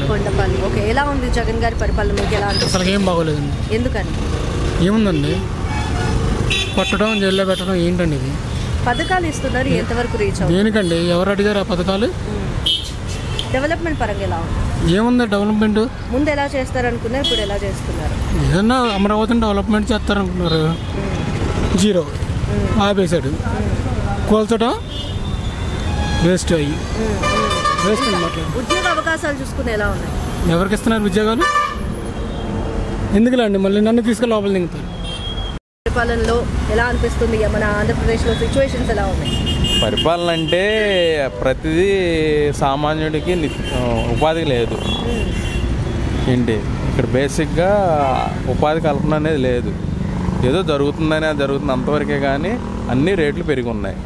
Kondapalli okay ఎలా ఉంది జగన్ గారి పరిపాలన మీకు ఎలా అనిపిస్తుంది అసలు ఏం బాగోలేదండి ఎందుకని ఏముందండి కొట్టడం జైల్లో పెట్టడం ఏంటండి ఇది పథకాలు ఇస్తున్నారు ఎంతవరకు రీచ్ అవుతుంది దేనికండి ఎవరు అడిగారు ఆ పథకాలు డెవలప్మెంట్ పరంగా ఎలా ఉంది ఏముంది డెవలప్మెంట్ ముందు ఎలా చేస్తారనుకున్నారు ఇప్పుడు ఎలా చేస్తున్నారు ఏదన్నా అమరావతిని డెవలప్మెంట్ చేస్తారనుకున్నారు జీరో ఆపేశాడు కూల్చడం వేస్ట్ అయ్యి వేస్ట్ అనమాట ఉద్యోగ అవకాశాలు చూసుకుని ఎలా ఉన్నాయి ఎవరికి ఇస్తున్నారు ఉద్యోగాలు ఎందుకులేండి మళ్ళీ నన్ను తీసుకెళ్ళి లోపల దిగుతారు పరిపాలనలో ఎలా అనిపిస్తుంది మన ఆంధ్రప్రదేశ్లో సిచ్యువేషన్స్ ఎలా ఉన్నాయి పరిపాలన అంటే ప్రతిదీ సామాన్యుడికి ని- ఉపాధి లేదు ఏంటి ఇక్కడ బేసిక్గా ఉపాధి కల్పన అనేది లేదు ఏదో జరుగుతుందనే జరుగుతుంది అంతవరకే కానీ అన్ని రేట్లు పెరిగి ఉన్నాయి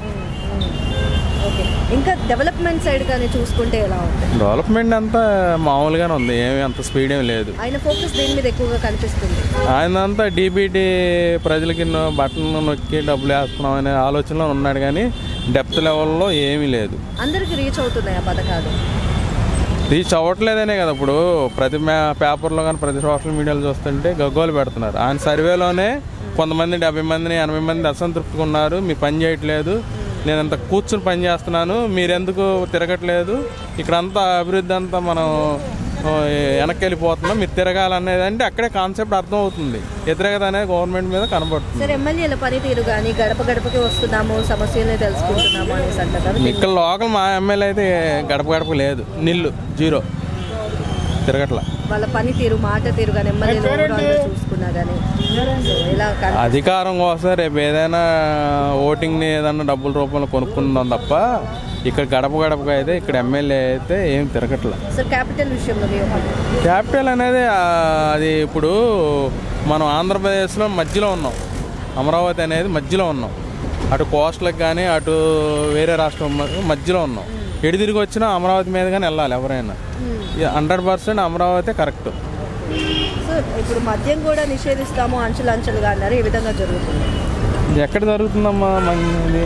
ఓకే ఇంకా డెవలప్మెంట్ సైడ్ కానీ చూసుకుంటే ఎలా ఉంది డెవలప్మెంట్ అంతా మామూలుగానే ఉంది ఏమీ అంత స్పీడ్ ఏమి లేదు ఆయన ఫోకస్ దేని మీద ఎక్కువగా కనిపిస్తుంది ఆయన అంతా డీబీటీ ప్రజలకి నొ- బటన్ నొక్కి డబ్బులు వేస్తున్నాం అనే ఆలోచనలో ఉన్నాడు కానీ డెప్త్ లెవెల్లో ఏమీ లేదు అందరికి రీచ్ అవుతున్నాయి ఆ పథకాలు రీచ్ అవ్వట్లేదనే కదా ఇప్పుడు ప్రతి మే- పేపర్లో కానీ ప్రతి సోషల్ మీడియాలో చూస్తుంటే గగ్గోలు పెడుతున్నారు ఆయన సర్వేలోనే కొంతమంది డెబ్బై మందిని ఎనభై మంది అసంతృప్తిగా ఉన్నారు మీ పని చేయట్లేదు నేను అంత కూర్చుని పని చేస్తున్నాను మీరెందుకు తిరగట్లేదు ఇక్కడ అంతా అభివృద్ధి అంతా మనం ఆ, వెనక్కి వెళ్ళిపోతున్నాం మీరు తిరగాలనేది అంటే అక్కడే కాన్సెప్ట్ అర్థం అవుతుంది వ్యతిరేకత అనేది గవర్నమెంట్ మీద కనబడుతుంది సార్ ఎమ్మెల్యేల పనితీరు కానీ గడప గడపకి వస్తున్నాము సమస్యల్ని తెలుసుకుంటున్నాము అనేసి అంటారు ఇక్కడ లోకల్ మా ఎమ్మెల్యే అయితే గడప గడప లేదు నిల్లు జీరో తిరగట్లా వాళ్ళ పనితీరు మాట తీరు కానీ ఎమ్మెల్యేలు overall గా చూసుకున్నా కానీ సో ఎలా కన్- అధికారం కోసం రేపు ఏదైనా ఓటింగ్ని ఏదైనా డబ్బుల రూపంలో కొనుక్కుందాం తప్ప ఇక్కడ గడప గడపగా అయితే ఇక్కడ ఎమ్మెల్యే అయితే ఏం తిరగట్లా సార్ క్యాపిటల్ విషయంలో మీ opinion? క్యాపిటల్ అనేది ఆ, అది ఇప్పుడు మనం ఆంధ్రప్రదేశ్లో మధ్యలో ఉన్నాం అమరావతి అనేది మధ్యలో ఉన్నాం అటు కోస్ట్లకు కానీ అటు వేరే రాష్ట్రం మ- మధ్యలో ఉన్నాం ఎటు తిరిగి వచ్చినా అమరావతి మీద కానీ వెళ్ళాలి ఎవరైనా hundred percent Amaravati correct so ఇప్పుడు మద్యం కూడా నిషేధిస్తాము అంచులు అంచులుగా అన్నారు ఈ విధంగా జరుగుతుంది ఇది ఎక్కడ జరుగుతుందమ్మా మనది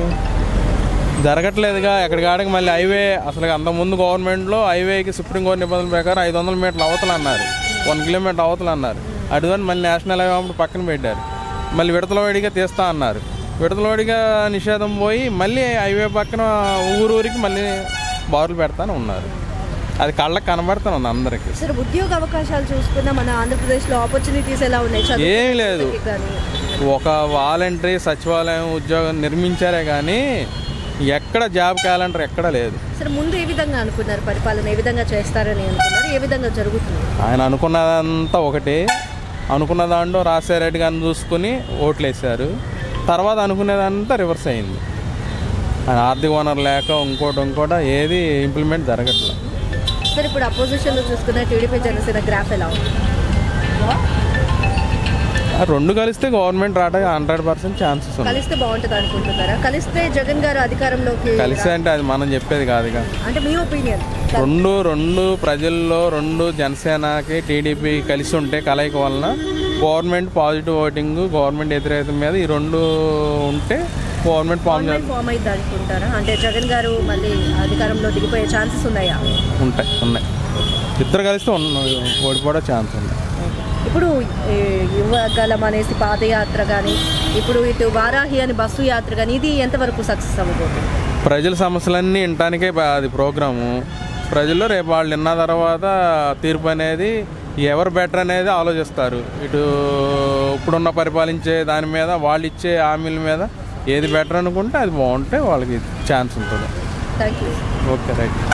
జరగట్లేదుగా ఎక్కడికాడికి మళ్ళీ హైవే అసలు అంతకుముందు గవర్నమెంట్లో హైవేకి సుప్రీంకోర్టు నిబంధనల ప్రకారం ఐదు వందల మీటర్ల అవతలు అన్నారు వన్ కిలోమీటర్ అవతలు అన్నారు అటుదని మళ్ళీ నేషనల్ హైవే అప్పుడు పక్కన పెట్టారు మళ్ళీ విడతలవాడిగా తీస్తా అన్నారు విడతలవాడిగా నిషేధం పోయి మళ్ళీ హైవే పక్కన ఊరూరికి మళ్ళీ బారులు పెడతానే ఉన్నారు అది కళ్ళకి కనబడుతాను ఉంది అందరికీ సార్ ఉద్యోగ అవకాశాలు చూసుకున్న మన ఆంధ్రప్రదేశ్లో ఆపర్చునిటీస్ ఎలా ఉన్నాయి చదువు ఏమీ లేదు కానీ ఒక వాలంటరీ సచివాలయం ఉద్యోగం నిర్మించారే కానీ ఎక్కడ జాబ్ క్యాలెండర్ ఎక్కడ లేదు సార్ ముందు ఏ విధంగా అనుకున్నారు పరిపాలన ఏ విధంగా చేస్తారని అనుకున్నారు ఏ విధంగా జరుగుతుంది ఆయన అనుకున్నదంతా ఒకటి అనుకున్న దాంట్లో రాజశేఖర రెడ్డి గారిని చూసుకుని ఓట్లు వేశారు తర్వాత అనుకునేదంతా రివర్స్ అయింది ఆయన ఆర్థిక వనరు లేక ఇంకోటి ఇంకోటి ఏది ఇంప్లిమెంట్ జరగట్లేదు సార్ ఇప్పుడు అపోజిషన్లో చూసుకున్న టీడీపీ జనసేన గ్రాఫ్ ఎలా ఉంది ఆ రెండు కలిస్తే గవర్నమెంట్ రావడానికి హండ్రెడ్ పర్సెంట్ ఛాన్సెస్ ఉన్నాయి కలిస్తే బాగుంటుంది అనుకుంటున్నారా కలిస్తే జగన్ గారు అధికారంలోకి కలిస్తే అంటే అది మనం చెప్పేది కాదుగా అంటే మీ ఒపీనియన్ రెండు రెండు ప్రజల్లో రెండు జనసేనకి టీడీపీ కలిసి ఉంటే కలయిక వలన గవర్నమెంట్ పాజిటివ్ ఓటింగ్ గవర్నమెంట్ వ్యతిరేకత మీద ఈ రెండు ఉంటే గవర్నమెంట్ ఫామ్ గవర్నమెంట్ ఫామ్ అయింది అనుకుంటారా అంటే జగన్ గారు మళ్ళీ అధికారంలో దిగిపోయే ఛాన్సెస్ ఉన్నాయా ఉంటాయి ఉన్నాయి ఇద్దరు కలిస్తే ఉన్న ఓడిపోవడం ఛాన్స్ ఉంది ఇప్పుడు ఈ యువగలం అనేసి పాదయాత్ర కానీ ఇప్పుడు ఇటు వారాహి అని బస్సు యాత్ర కానీ ఇది ఎంతవరకు సక్సెస్ అవ్వబోతుంది ప్రజల సమస్యలన్నీ వినటానికే బా- అది ప్రోగ్రాము ప్రజల్లో రేపు వాళ్ళు విన్న తర్వాత తీర్పు అనేది ఎవరు బెటర్ అనేది ఆలోచిస్తారు ఇటు ఇప్పుడున్న పరిపాలించే దాని మీద వాళ్ళు ఇచ్చే హామీల మీద ఏది బెటర్ అనుకుంటే అది బాగుంటే వాళ్ళకి ఛాన్స్ ఉంటుంది థ్యాంక్ యూ ఓకే రైట్